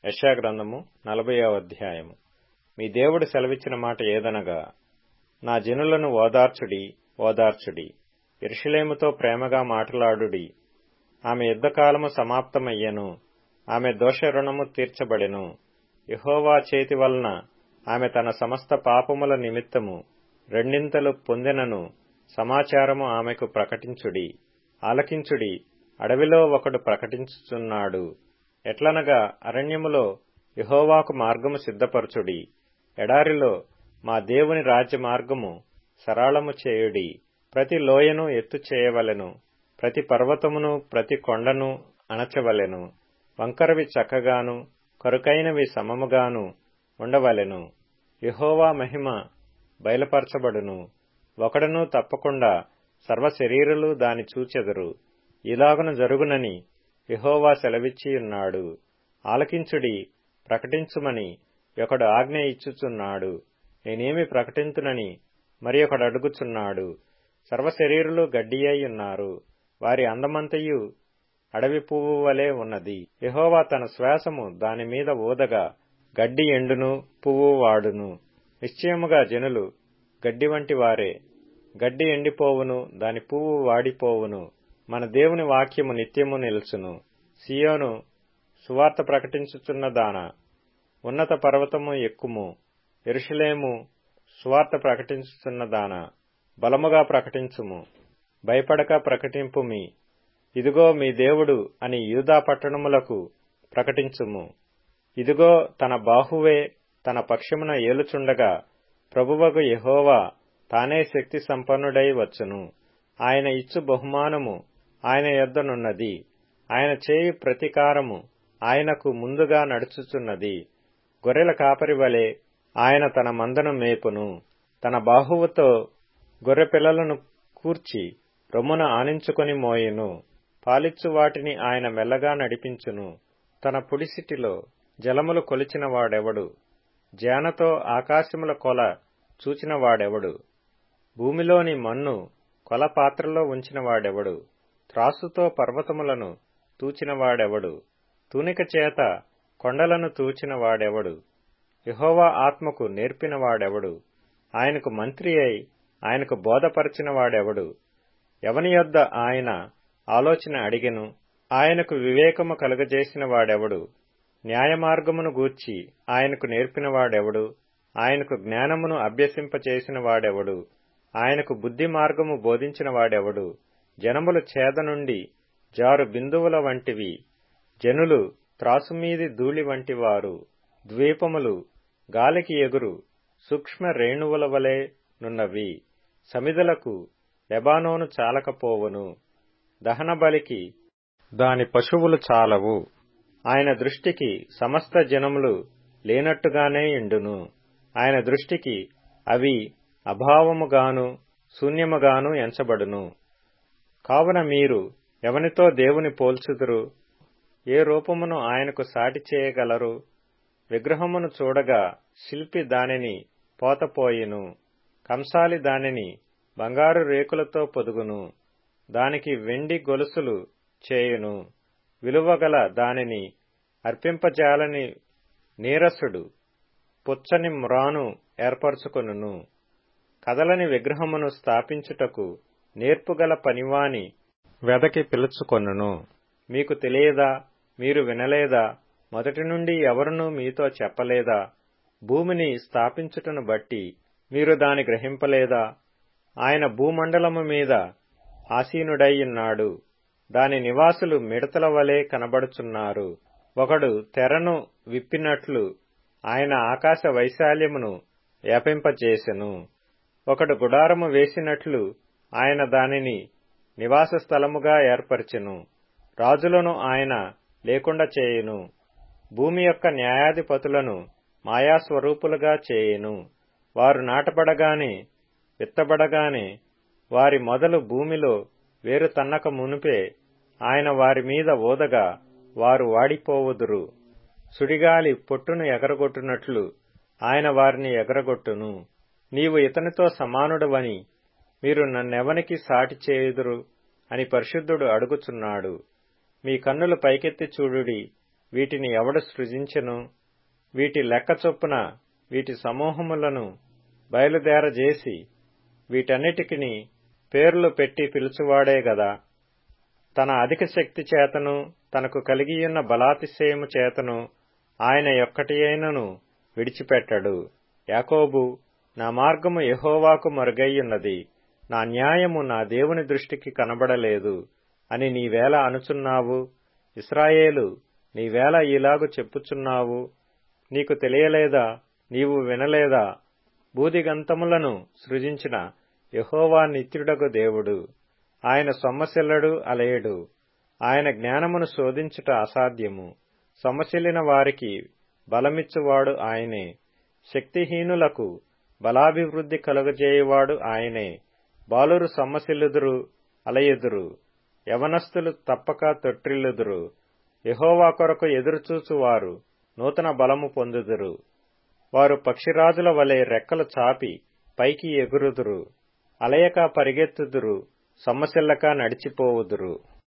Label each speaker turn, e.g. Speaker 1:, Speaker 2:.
Speaker 1: యశాగ్రంథము నలభైవ అధ్యాయము మీ దేవుడు సెలవిచ్చిన మాట ఏదనగా నా జనులను ఓదార్చుడి ఓదార్చుడి ఎరుషలేముతో ప్రేమగా మాట్లాడుడి ఆమె యుద్ధకాలము సమాప్తమయ్యెను ఆమె దోష రుణము తీర్చబడెను యహోవా చేతి వలన ఆమె తన సమస్త పాపముల నిమిత్తము రెండింతలు పొందెనను సమాచారము ఆమెకు ప్రకటించుడి ఆలకించుడి అడవిలో ఒకడు ప్రకటించుచున్నాడు ఎట్లనగా అరణ్యములో యహోవాకు మార్గము సిద్ధపరచుడి ఎడారిలో మా దేవుని రాజ్య మార్గము సరళము చేయుడి ప్రతి లోయను ఎత్తు చేయవలెను ప్రతి పర్వతమును ప్రతి కొండను అణచవలెను వంకరవి చక్కగాను కరుకైనవి సమముగాను ఉండవలెను యహోవా మహిమ బయలుపరచబడును ఒకడను తప్పకుండా సర్వశరీరులు దాని చూచెదరు ఇలాగున జరుగునని యహోవా సెలవిచ్చియున్నాడు ఆలకించుడి ప్రకటించుమని ఒకడు ఆజ్ఞ ఇచ్చుచున్నాడు నేనేమి ప్రకటింతునని మరి ఒకడు అడుగుచున్నాడు సర్వశరీరులు గడ్డియ్యున్నారు వారి అందమంతయు అడవి పువ్వు వలె ఉన్నది యహోవా తన శ్వాసము దానిమీద ఊదగా గడ్డి ఎండును పువ్వు వాడును నిశ్చయముగా జనులు గడ్డి వంటి వారే గడ్డి ఎండిపోవును దాని పువ్వు వాడిపోవును మన దేవుని వాక్యము నిత్యము నిలుచును సియోను సువార్త ప్రకటించుచున్న దాన ఉన్నత పర్వతము ఎక్కుము ఎరుషలేము సువార్త ప్రకటించుచున్న దాన బలముగా ప్రకటించుము భయపడక ప్రకటింపుమి ఇదిగో మీ దేవుడు అని యూదా పట్టణములకు ప్రకటించుము ఇదిగో తన బాహువే తన పక్షమున ఏలుచుండగా ప్రభువగు యహోవా తానే శక్తి సంపన్నుడై వచ్చును ఆయన ఇచ్చు బహుమానము ఆయన యొద్దనున్నది ఆయన చేయి ప్రతీకారము ఆయనకు ముందుగా నడుచుచున్నది గొర్రెల కాపరి వలె ఆయన తన మందను మేపును తన బాహువుతో గొర్రె పిల్లలను కూర్చి రొమ్మున ఆనించుకొని మోయును పాలిచ్చు వాటిని ఆయన మెల్లగా నడిపించును తన పుడిసిటిలో జలములు కొలిచిన వాడెవడు జానతో ఆకాశముల కొల చూచిన వాడెవడు భూమిలోని మన్ను కొల పాత్రలో ఉంచిన వాడెవడు త్రాసుతో పర్వతములను తూచిన వాడెవడు తూనిక చేత కొండలను తూచిన వాడెవడు యహోవా ఆత్మకు నేర్పిన వాడెవడు ఆయనకు మంత్రి అయి ఆయనకు బోధపరచిన వాడెవడు ఎవని యొద్ద ఆయన ఆలోచన అడిగెను ఆయనకు వివేకము కలుగజేసిన వాడెవడు న్యాయమార్గమును గూర్చి ఆయనకు నేర్పిన వాడెవడు ఆయనకు జ్ఞానమును అభ్యసింపచేసిన వాడెవడు ఆయనకు బుద్ధి మార్గము బోధించిన వాడెవడు జనములు చేద నుండి జారు బిందువుల వంటివి జనులు త్రాసుమీది ధూళి వంటివారు ద్వీపములు గాలికి ఎగురు సూక్ష్మ రేణువుల వలె నున్నవి సమిదలకు లెబానోను చాలకపోవును దహనబలికి దాని పశువులు చాలవు ఆయన దృష్టికి సమస్త జనములు లేనట్టుగానే ఎండును ఆయన దృష్టికి అవి అభావముగాను శూన్యముగాను ఎంచబడును కావున మీరు ఎవనితో దేవుని పోల్చుదురు ఏ రూపమును ఆయనకు సాటి చేయగలరు విగ్రహమును చూడగా శిల్పి దానిని పోతపోయిను కంసాలి దానిని బంగారు రేకులతో పొదుగును దానికి వెండి గొలుసులు చేయును విలువగల దానిని అర్పింపజాలని నీరసుడు పుచ్చని మ్రాను ఏర్పరచుకొనును కదలని విగ్రహమును స్థాపించుటకు నేర్పుగల పనివాని వెదకి పిలుచుకొనును మీకు తెలియదా మీరు వినలేదా మొదటి నుండి ఎవరునూ మీతో చెప్పలేదా భూమిని స్థాపించుటను బట్టి మీరు దాని గ్రహింపలేదా ఆయన భూమండలము మీద ఆసీనుడయ్యున్నాడు దాని నివాసులు మిడతల వలె కనబడుచున్నారు ఒకడు తెరను విప్పినట్లు ఆయన ఆకాశ వైశాల్యమును వ్యాపింపచేసెను ఒకడు గుడారము వేసినట్లు ఆయన దానిని నివాస స్థలముగా ఏర్పరచెను రాజులను ఆయన లేకుండా చేయును భూమి యొక్క న్యాయాధిపతులను మాయాస్వరూపులుగా చేయును వారు నాటబడగానే విత్తబడగానే వారి మొదలు భూమిలో వేరు తన్నక మునిపే ఆయన వారి మీద ఓదగా వారు వాడిపోవుదురు సుడిగాలి పొట్టును ఎగరగొట్టునట్లు ఆయన వారిని ఎగరగొట్టును నీవు ఇతనితో సమానుడవని మీరు నన్నెవనికి సాటి చేయుదురు అని పరిశుద్ధుడు అడుగుచున్నాడు మీ కన్నులు పైకెత్తి చూడుడి వీటిని ఎవడు సృజించెను వీటి లెక్క చొప్పున వీటి సమూహములను బయలుదేరజేసి వీటన్నిటికిని పేర్లు పెట్టి పిలుచువాడే గదా తన అధిక శక్తి చేతను తనకు కలిగియున్న బలాతిశయము చేతను ఆయన యొక్కటియైనను విడిచిపెట్టడు యాకోబు నా మార్గము యహోవాకు మరుగయ్యున్నది నా న్యాయము నా దేవుని దృష్టికి కనబడలేదు అని నీవేళ అనుచున్నావు ఇస్రాయేలు నీవేళ ఇలాగు చెప్పుచున్నావు నీకు తెలియలేదా నీవు వినలేదా బూదిగంతములను సృజించిన యహోవా నిత్యుడగు దేవుడు ఆయన సొమ్మసిల్లడు అలయడు ఆయన జ్ఞానమును శోధించుట అసాధ్యము సొమ్మసిల్లిన వారికి బలమిచ్చువాడు ఆయనే శక్తిహీనులకు బలాభివృద్ధి కలుగజేయువాడు ఆయనే బాలురు సొమ్మసిల్లుదురు అలయుదురు యవనస్తులు తప్పక తొట్టిల్లుదురు యహోవా కొరకు ఎదురుచూచువారు నూతన బలము పొందుదురు వారు పక్షిరాజుల వలె రెక్కలు చాపి పైకి ఎగురుదురు అలయక పరిగెత్తుదురు సొమ్మసిల్లక నడిచిపోవుదురు